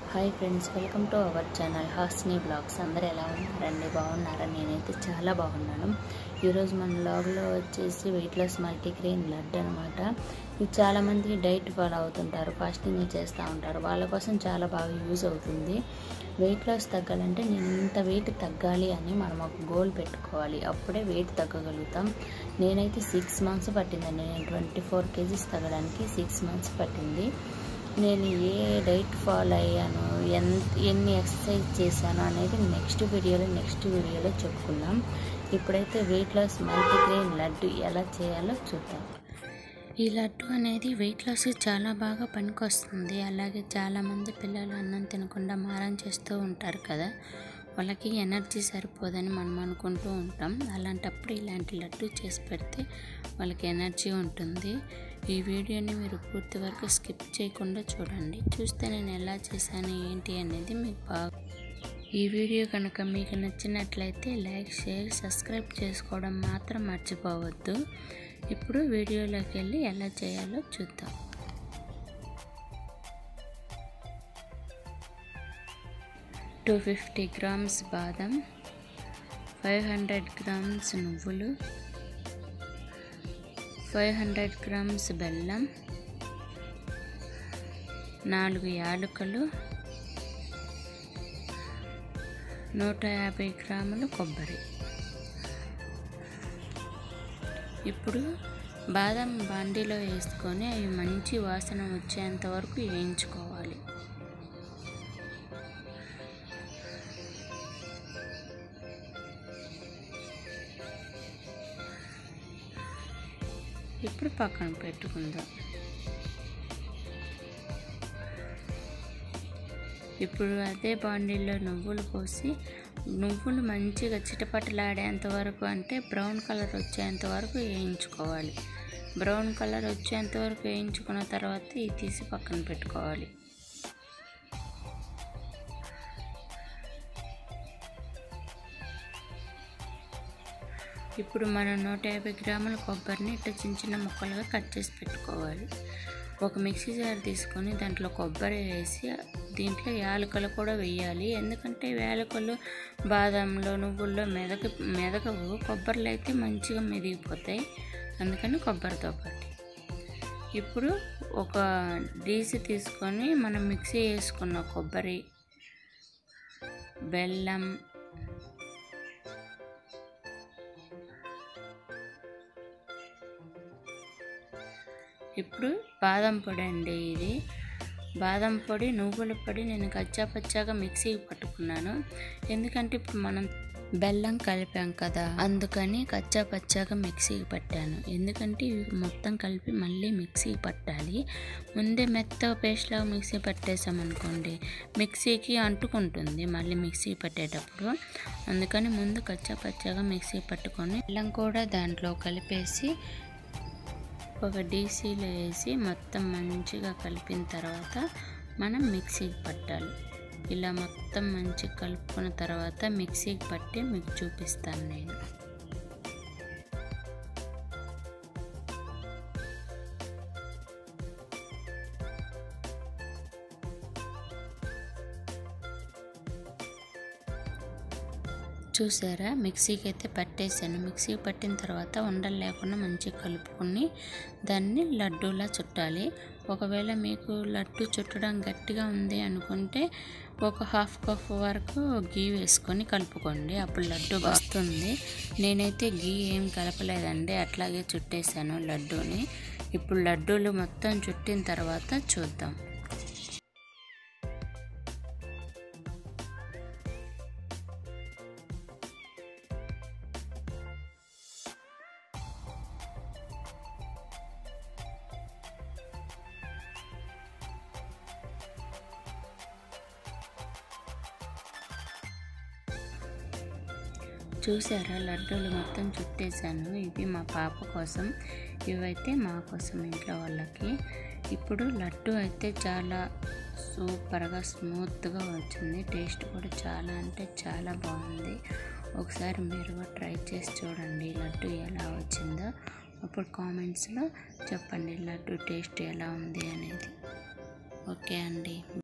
hi friends welcome to our channel Hasni blogs అందరు ఎలా ఉన్నారండి బాగున్నారా నేనైతే చాలా బాగున్నాను ఈరోజు మన బ్లాగ్లో వచ్చేసి వెయిట్ లాస్ మల్టీగ్రెయిన్ లడ్డు అనమాట ఇది చాలామంది డైట్ ఫాలో అవుతుంటారు ఫాస్టింగ్ చేస్తూ ఉంటారు వాళ్ళ కోసం చాలా బాగా యూజ్ అవుతుంది వెయిట్ లాస్ తగ్గాలంటే నేను ఇంత వెయిట్ తగ్గాలి అని మనం ఒక గోల్ పెట్టుకోవాలి అప్పుడే వెయిట్ తగ్గగలుగుతాం నేనైతే సిక్స్ మంత్స్ పట్టిందండి నేను ట్వంటీ ఫోర్ కేజీస్ తగ్గడానికి సిక్స్ మంత్స్ పట్టింది నేను ఏ డైట్ ఫాలో అయ్యాను ఎంత ఎన్ని ఎక్సర్సైజ్ చేశాను అనేది నెక్స్ట్ వీడియోలో నెక్స్ట్ వీడియోలో చెప్పుకుందాం ఇప్పుడైతే వెయిట్ లాస్ మల్టీగ్రెయిన్ లడ్డు ఎలా చేయాలో చూద్దాం ఈ లడ్డు అనేది వెయిట్ లాస్ చాలా బాగా పనికొస్తుంది అలాగే చాలామంది పిల్లలు అన్నం తినకుండా మారం చేస్తూ ఉంటారు కదా వాళ్ళకి ఎనర్జీ సరిపోదని మనం అనుకుంటూ ఉంటాం అలాంటప్పుడు ఇలాంటి లడ్డు చేసి పెడితే వాళ్ళకి ఎనర్జీ ఉంటుంది ఈ వీడియోని మీరు పూర్తి వరకు స్కిప్ చేయకుండా చూడండి చూస్తే నేను ఎలా చేశాను ఏంటి అనేది మీకు బాగా ఈ వీడియో కనుక మీకు నచ్చినట్లయితే లైక్ షేర్ సబ్స్క్రైబ్ చేసుకోవడం మాత్రం మర్చిపోవద్దు ఇప్పుడు వీడియోలోకి వెళ్ళి ఎలా చేయాలో చూద్దాం టూ ఫిఫ్టీ గ్రామ్స్ బాదం ఫైవ్ హండ్రెడ్ గ్రామ్స్ నువ్వులు ఫైవ్ హండ్రెడ్ గ్రామ్స్ బెల్లం నాలుగు యాలకులు నూట యాభై గ్రాములు కొబ్బరి ఇప్పుడు బాదం బాండీలో వేసుకొని అవి మంచి వాసన వచ్చేంత వరకు వేయించుకోవాలి ఇప్పుడు పక్కన పెట్టుకుందాం ఇప్పుడు అదే బాండీలో నువ్వులు పోసి నువ్వులు మంచిగా చిటపటలాడేంత వరకు అంటే బ్రౌన్ కలర్ వచ్చేంత వరకు వేయించుకోవాలి బ్రౌన్ కలర్ వచ్చేంత వరకు వేయించుకున్న తర్వాత ఇది తీసి పక్కన పెట్టుకోవాలి ఇప్పుడు మనం నూట యాభై గ్రాముల కొబ్బరిని ఇట్లా చిన్న చిన్న ముక్కలుగా కట్ చేసి పెట్టుకోవాలి ఒక మిక్సీ జార్ తీసుకొని దాంట్లో కొబ్బరి వేసి దీంట్లో యాలకులు కూడా వేయాలి ఎందుకంటే యాలకులు బాదంలో నువ్వుల్లో మెదక మెదకవు కొబ్బరిలో అయితే మంచిగా మెదిగిపోతాయి అందుకని కొబ్బరితో పాటు ఇప్పుడు ఒక డీసి తీసుకొని మనం మిక్సీ వేసుకున్న కొబ్బరి బెల్లం ఇప్పుడు బాదం పొడి అండి ఇది బాదం పొడి నువ్వుల పొడి నేను కచ్చా పచ్చాగా మిక్సీకి పట్టుకున్నాను ఎందుకంటే ఇప్పుడు మనం బెల్లం కలిపాం కదా అందుకని కచ్చా పచ్చాగా మిక్సీకి పట్టాను ఎందుకంటే ఇవి మొత్తం కలిపి మళ్ళీ మిక్సీకి పట్టాలి ముందే మెత్త పేస్ట్లా మిక్సీ పట్టేసామనుకోండి మిక్సీకి అంటుకుంటుంది మళ్ళీ మిక్సీ పట్టేటప్పుడు అందుకని ముందు కచ్చా పచ్చాగా మిక్సీ పట్టుకొని బెల్లం కూడా దాంట్లో కలిపేసి ఒక డీసీలో వేసి మొత్తం మంచిగా కలిపిన తర్వాత మనం మిక్సీకి పట్టాలి ఇలా మొత్తం మంచిగా కలుపుకున్న తర్వాత మిక్సీకి పట్టి మీకు చూపిస్తాను నేను చూసారా మిక్సీకి అయితే పట్టేసాను మిక్సీ పట్టిన తర్వాత ఉండలు లేకుండా మంచిగా కలుపుకొని దాన్ని లడ్డూలా చుట్టాలి ఒకవేళ మీకు లడ్డు చుట్టడం గట్టిగా ఉంది అనుకుంటే ఒక హాఫ్ కప్ వరకు గీ వేసుకొని కలుపుకోండి అప్పుడు లడ్డు వస్తుంది నేనైతే గీ ఏం కలపలేదండి అట్లాగే చుట్టేసాను లడ్డూని ఇప్పుడు లడ్డూలు మొత్తం చుట్టిన తర్వాత చూద్దాం చూసారా లడ్డూలు మొత్తం చుట్టేసాను ఇవి మా పాప కోసం ఇవైతే మా కోసం ఇంట్లో వాళ్ళకి ఇప్పుడు లడ్డు అయితే చాలా సూపర్గా స్మూత్గా వచ్చింది టేస్ట్ కూడా చాలా అంటే చాలా బాగుంది ఒకసారి మీరు కూడా ట్రై చేసి చూడండి లడ్డు ఎలా వచ్చిందో అప్పుడు కామెంట్స్లో చెప్పండి లడ్డు టేస్ట్ ఎలా ఉంది అనేది ఓకే అండి